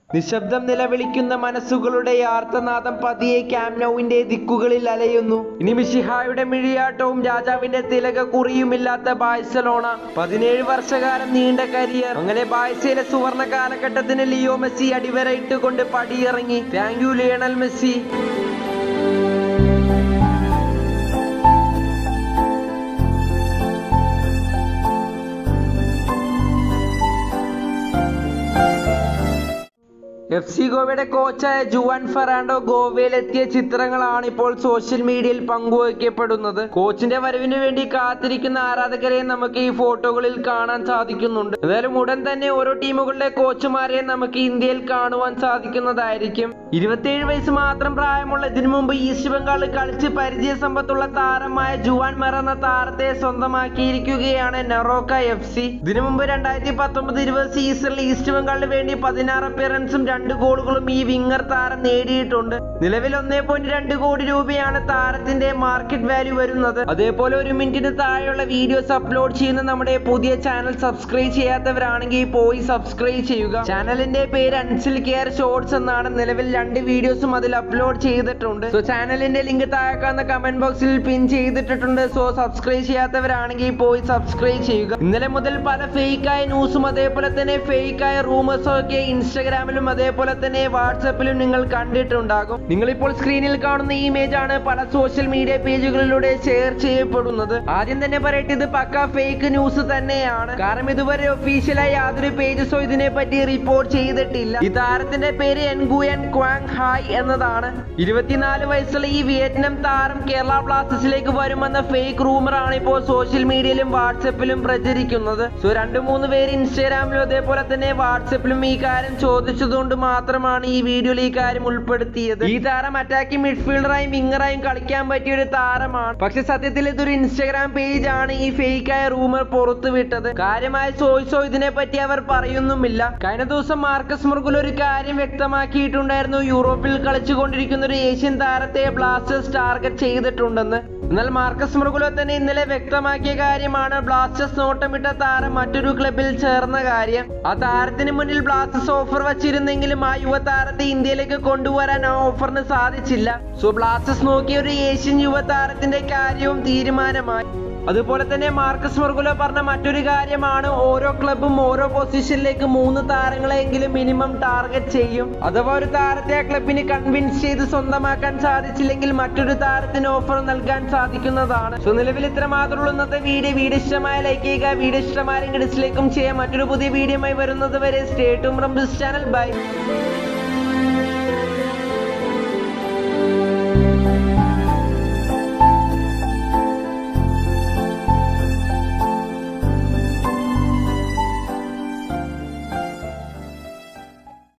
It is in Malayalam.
നിശബ്ദം നിലവിളിക്കുന്ന മനസ്സുകളുടെ ആർത്തനാദം പതിയെ ക്യാമ്നൌവിന്റെ ദിക്കുകളിൽ അലയുന്നു ഇനി മിഷിഹായുടെ മിഴിയാട്ടവും രാജാവിന്റെ തിലക കുറിയുമില്ലാത്ത ബാഴ്സലോണ പതിനേഴ് വർഷകാലം നീണ്ട കരിയർ അങ്ങനെ ബാഴ്സയിലെ സുവർണ കാലഘട്ടത്തിന് ലിയോ മെസ്സി അടിവരയിട്ടുകൊണ്ട് പടിയിറങ്ങി thank you Lionel Messi F C ഗോവയുടെ കോച്ചായ ജുവാൻ ഫെറാണ്ടോ ഗോവയിലെത്തിയ ചിത്രങ്ങളാണ് ഇപ്പോൾ സോഷ്യൽ മീഡിയയിൽ പങ്കുവയ്ക്കപ്പെടുന്നത് കോച്ചിന്റെ വരവിന് വേണ്ടി കാത്തിരിക്കുന്ന ആരാധകരെ നമുക്ക് ഈ ഫോട്ടോകളിൽ കാണാൻ സാധിക്കുന്നുണ്ട് എന്തായാലും ഉടൻ തന്നെ ഓരോ ടീമുകളുടെ കോച്ചുമാരെ നമുക്ക് ഇന്ത്യയിൽ കാണുവാൻ സാധിക്കുന്നതായിരിക്കും ഇരുപത്തിയേഴ് വയസ്സ് മാത്രം പ്രായമുള്ള ഇതിനു മുമ്പ് ഈസ്റ്റ് ബംഗാളിൽ കളിച്ച് പരിചയ സമ്പത്തുള്ള താരമായ ജുവാൻ മെറ എന്ന താരത്തെ സ്വന്തമാക്കിയിരിക്കുകയാണ് നെറോക്ക എഫ് സി ഇതിനു മുമ്പ് രണ്ടായിരത്തി പത്തൊമ്പത് ഇരുപത് സീസണിൽ ഈസ്റ്റ് ബംഗാളിന് വേണ്ടി പതിനാറ് അപ്പിയറൻസും രണ്ട് ഗോളുകളും ഈ വിങ്ങർ താരം നേടിയിട്ടുണ്ട് നിലവിൽ ഒന്നേ പോയിന്റ് രണ്ട് കോടി രൂപയാണ് താരത്തിന്റെ മാർക്കറ്റ് വാല്യൂ വരുന്നത് അതേപോലെ ഒരു മിനിറ്റിന് താഴെയുള്ള വീഡിയോസ് അപ്ലോഡ് ചെയ്യുന്ന നമ്മുടെ പുതിയ ചാനൽ സബ്സ്ക്രൈബ് ചെയ്യാത്തവരാണെങ്കിൽ പോയി സബ്സ്ക്രൈബ് ചെയ്യുക ചാനലിന്റെ പേര് അൻസിൽ കെയർ ഷോർട്സ് എന്നാണ് നിലവിൽ രണ്ട് വീഡിയോസും അതിൽ അപ്ലോഡ് ചെയ്തിട്ടുണ്ട് സോ ചാനലിന്റെ ലിങ്ക് താഴെക്കാന്ന കമന്റ് ബോക്സിൽ പിൻ ചെയ്തിട്ടുണ്ട് സോ സബ്സ്ക്രൈബ് ചെയ്യാത്തവരാണെങ്കിൽ പോയി സബ്സ്ക്രൈബ് ചെയ്യുക ഇന്നലെ മുതൽ പല ഫേക്കായ ന്യൂസും അതേപോലെ തന്നെ ഫേക്കായ റൂമേഴ്സും ഒക്കെ ഇൻസ്റ്റഗ്രാമിലും അതേപോലെ തന്നെ വാട്സപ്പിലും നിങ്ങൾ കണ്ടിട്ടുണ്ടാകും നിങ്ങളിപ്പോൾ സ്ക്രീനിൽ കാണുന്ന ഈ ഇമേജ് ആണ് പല സോഷ്യൽ മീഡിയ പേജുകളിലൂടെ ഷെയർ ചെയ്യപ്പെടുന്നത് ആദ്യം തന്നെ പറയട്ടെ ഇത് പക്ക ഫേക്ക് ന്യൂസ് തന്നെയാണ് കാരണം ഇതുവരെ ഒഫീഷ്യലായി യാതൊരു പേജസോ ഇതിനെ പറ്റി റിപ്പോർട്ട് ചെയ്തിട്ടില്ല ഈ താരത്തിന്റെ പേര് എൻഗുയൻ ക്വാങ് ഹായ് എന്നതാണ് ഇരുപത്തിനാല് വയസ്സുള്ള ഈ വിയറ്റ്നാം താരം കേരള ബ്ലാസ്റ്റേഴ്സിലേക്ക് വരുമെന്ന ഫേക്ക് റൂമർ ആണ് ഇപ്പോൾ സോഷ്യൽ മീഡിയയിലും വാട്സപ്പിലും പ്രചരിക്കുന്നത് സോ രണ്ടു മൂന്ന് പേര് ഇൻസ്റ്റാഗ്രാമിലും അതേപോലെ തന്നെ വാട്സപ്പിലും ഈ കാര്യം ചോദിച്ചതുകൊണ്ട് മാത്രമാണ് ഈ വീഡിയോയിൽ ഈ കാര്യം ഉൾപ്പെടുത്തിയത് ഈ താരം അറ്റാക്കിംഗ് മിഡ്ഫീൽഡറായും വിങ്ങറായും കളിക്കാൻ പറ്റിയ ഒരു താരമാണ് പക്ഷെ സത്യത്തിൽ ഇതൊരു ഇൻസ്റ്റാഗ്രാം പേജ് ആണ് ഈ ഫേക്കായ റൂമർ പുറത്തുവിട്ടത് കാര്യമായ ചോയ്സോ ഇതിനെ പറ്റി അവർ പറയുന്നുമില്ല കഴിഞ്ഞ ദിവസം മാർക്കസ് മുർഗുൽ ഒരു കാര്യം വ്യക്തമാക്കിയിട്ടുണ്ടായിരുന്നു യൂറോപ്പിൽ കളിച്ചുകൊണ്ടിരിക്കുന്ന ഒരു ഏഷ്യൻ താരത്തെ ബ്ലാസ്റ്റേഴ്സ് ടാർഗറ്റ് ചെയ്തിട്ടുണ്ടെന്ന് എന്നാൽ മാർക്കസ് മൃഗുലോ തന്നെ ഇന്നലെ വ്യക്തമാക്കിയ കാര്യമാണ് ബ്ലാസ്റ്റേഴ്സ് നോട്ടമിട്ട താരം മറ്റൊരു ക്ലബിൽ ചേർന്ന കാര്യം ആ താരത്തിന് മുന്നിൽ ബ്ലാസ്റ്റേഴ്സ് ഓഫർ വച്ചിരുന്നെങ്കിലും ആ യുവ താരത്തെ ഇന്ത്യയിലേക്ക് കൊണ്ടുവരാൻ ആ ഓഫറിന് സാധിച്ചില്ല സോ ബ്ലാസ്റ്റേഴ്സ് നോക്കിയ ഒരു ഏഷ്യൻ യുവ താരത്തിന്റെ കാര്യവും തീരുമാനമായി അതുപോലെ തന്നെ മാർക്കസ് മർഗുലോ പറഞ്ഞ മറ്റൊരു കാര്യമാണ് ഓരോ ക്ലബും ഓരോ പൊസിഷനിലേക്ക് മൂന്ന് താരങ്ങളെങ്കിലും മിനിമം ടാർഗറ്റ് ചെയ്യും അഥവാ ഒരു താരത്തെ ആ ക്ലബിന് കൺവിൻസ് ചെയ്ത് സ്വന്തമാക്കാൻ സാധിച്ചില്ലെങ്കിൽ മറ്റൊരു താരത്തിന് ഓഫർ നൽകാൻ സാധിക്കുന്നതാണ് സോ നിലവിൽ ഇത്ര മാത്രമുള്ള ഇന്നത്തെ വീഡിയോ വീഡിയോ ഇഷ്ടമായ ലൈക്ക് ചെയ്യുക വീഡിയോ ഇഷ്ടമായെങ്കിൽ ഡിസ്ലൈക്കും ചെയ്യാം മറ്റൊരു പുതിയ വീഡിയോയുമായി വരുന്നത് വരെ സ്റ്റേറ്റും റംബിസ് ചാനൽ ബൈ